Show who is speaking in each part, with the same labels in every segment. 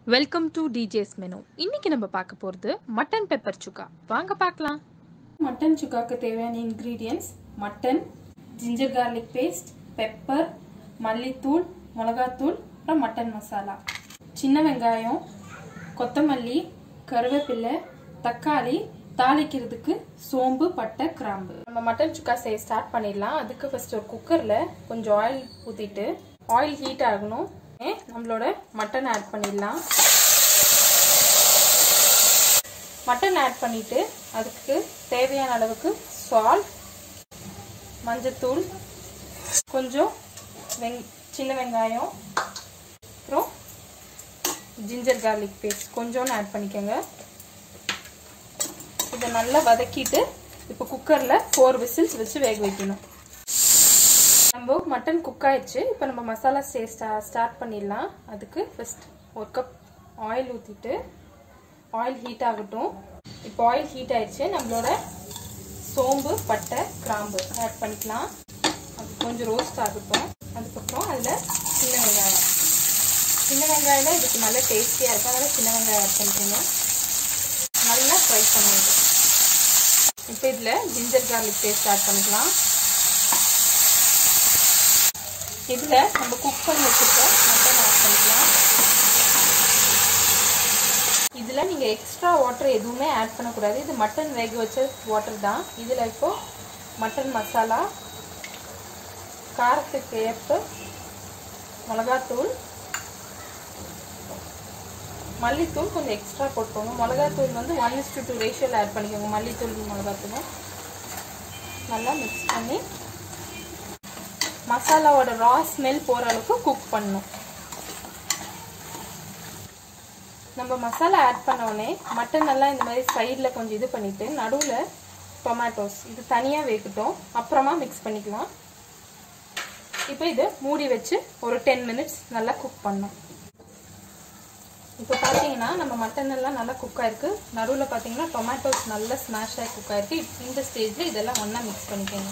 Speaker 1: welcome to DJs menu இன்னைக்கு நம்ம பார்க்க போகிறது மட்டன் பெப்பர் சுக்கா வாங்க பார்க்கலாம்
Speaker 2: மட்டன் சுக்காக்கு தேவையான ingredients mutton ginger garlic paste pepper மல்லித்தூள் மிளகாத்தூள் அப்புறம் மட்டன் மசாலா சின்ன வெங்காயம் கொத்தமல்லி கருவேப்பிலை தக்காளி தாளிக்கிறதுக்கு சோம்பு பட்டை கிராம்பு நம்ம மட்டன் சுக்கா செய்ய ஸ்டார்ட் பண்ணிடலாம் அதுக்கு ஃபர்ஸ்ட் ஒரு குக்கரில் கொஞ்சம் ஆயில் ஊற்றிட்டு ஆயில் ஹீட் ஆகணும் ஏ, நம்மளோட மட்டன் ஆட் பண்ணிடலாம் மட்டன் ஆட் பண்ணிட்டு அதுக்கு தேவையான அளவுக்கு சால்ட் மஞ்சத்தூள் கொஞ்சம் வெங் சின்ன வெங்காயம் அப்புறம் ஜிஞ்சர் கார்லிக் பேஸ்ட் கொஞ்சோன்னு ஆட் பண்ணிக்கோங்க இதை நல்லா வதக்கிட்டு இப்போ குக்கரில் ஃபோர் விசில்ஸ் வச்சு வேக வைக்கணும் நம்ம மட்டன் குக் ஆயிடுச்சு இப்போ நம்ம மசாலா ஸ்டே ஸ்டார்ட் பண்ணிடலாம் அதுக்கு ஃபஸ்ட் ஒரு கப் ஆயில் ஊற்றிட்டு ஆயில் ஹீட் ஆகட்டும் இப்போ ஆயில் ஹீட் ஆயிடுச்சு நம்மளோட சோம்பு பட்டை கிராம்பு ஆட் பண்ணிக்கலாம் அது கொஞ்சம் ரோஸ்ட் ஆகட்டும் அதுக்கப்புறம் அதில் சின்ன வெங்காயம் சின்ன வெங்காயம் தான் இதுக்கு நல்ல டேஸ்டியாக இருக்கும் அதனால் சின்ன வெங்காயம் ஆட் பண்ணிக்கோங்க நல்லா ஃப்ரை பண்ணிடு இப்போ இதில் ஜிஞ்சர் கார்லிக் பேஸ்ட் ஆட் பண்ணிக்கலாம் இதில் நம்ம குக் பண்ணி வச்சுருக்க மட்டன் ஆட் பண்ணிக்கலாம் இதில் நீங்கள் எக்ஸ்ட்ரா வாட்டர் எதுவுமே ஆட் பண்ணக்கூடாது இது மட்டன் வேக வச்ச வாட்டர் தான் இதில் இப்போ மட்டன் மசாலா காரத்துக்கு ஏற்ப மிளகாத்தூள் மல்லித்தூள் கொஞ்சம் எக்ஸ்ட்ரா போட்டுக்கோங்க மிளகாத்தூள் வந்து ஒன் இஸ் டு டூ ரேஷியோவில் ஆட் பண்ணிக்கோங்க மல்லித்தூள் மிளகாத்தூளும் நல்லா மிக்ஸ் பண்ணி மசாலாவோட ரா ஸ்மெல் போகிற அளவுக்கு குக் பண்ணணும் நம்ம மசாலா ஆட் பண்ண உடனே மட்டன் நல்லா இந்த மாதிரி சைடில் கொஞ்சம் இது பண்ணிவிட்டு நடுவில் டொமேட்டோஸ் இது தனியாக வேகட்டும் அப்புறமா மிக்ஸ் பண்ணிக்கலாம் இப்போ இது மூடி வச்சு ஒரு டென் மினிட்ஸ் நல்லா குக் பண்ணோம் இப்போ பார்த்தீங்கன்னா நம்ம மட்டன் எல்லாம் நல்லா குக் ஆயிருக்கு நடுவில் பார்த்தீங்கன்னா டொமேட்டோஸ் நல்லா ஸ்மாஷ் ஆகி குக் ஆயிருக்கு இந்த ஸ்டேஜில் இதெல்லாம் ஒன்றா மிக்ஸ் பண்ணிக்கோங்க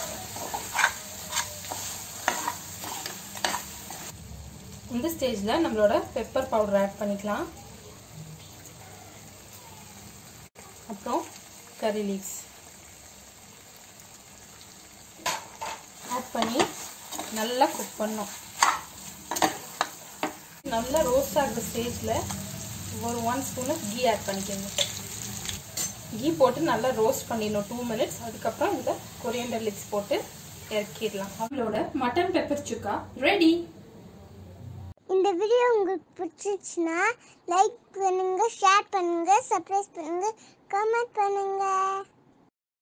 Speaker 2: இந்த ஸ்டேஜில் நம்மளோட பெப்பர் பவுடர் ஆட் பண்ணிக்கலாம் அப்புறம் கறி லீவ்ஸ் ஆட் பண்ணி நல்லா குக் பண்ணோம் நல்லா ரோஸ்ட் ஆகிற ஸ்டேஜில் ஒரு ஒன் ஸ்பூனு கீ ஆட் பண்ணிக்கோங்க கீ போட்டு நல்லா ரோஸ்ட் பண்ணிடணும் டூ மினிட்ஸ் அதுக்கப்புறம் இதில் கொரியண்டர் லிப்ஸ் போட்டு இறக்கிடலாம் அவளோட மட்டன் பெப்பர் சுக்கா ரெடி
Speaker 3: இந்த வீடியோ உங்களுக்கு பிடிச்சிச்சுன்னா லைக் பண்ணுங்க ஷேர் பண்ணுங்க சப்ஸ்கிரைப் பண்ணுங்க கமெண்ட் பண்ணுங்க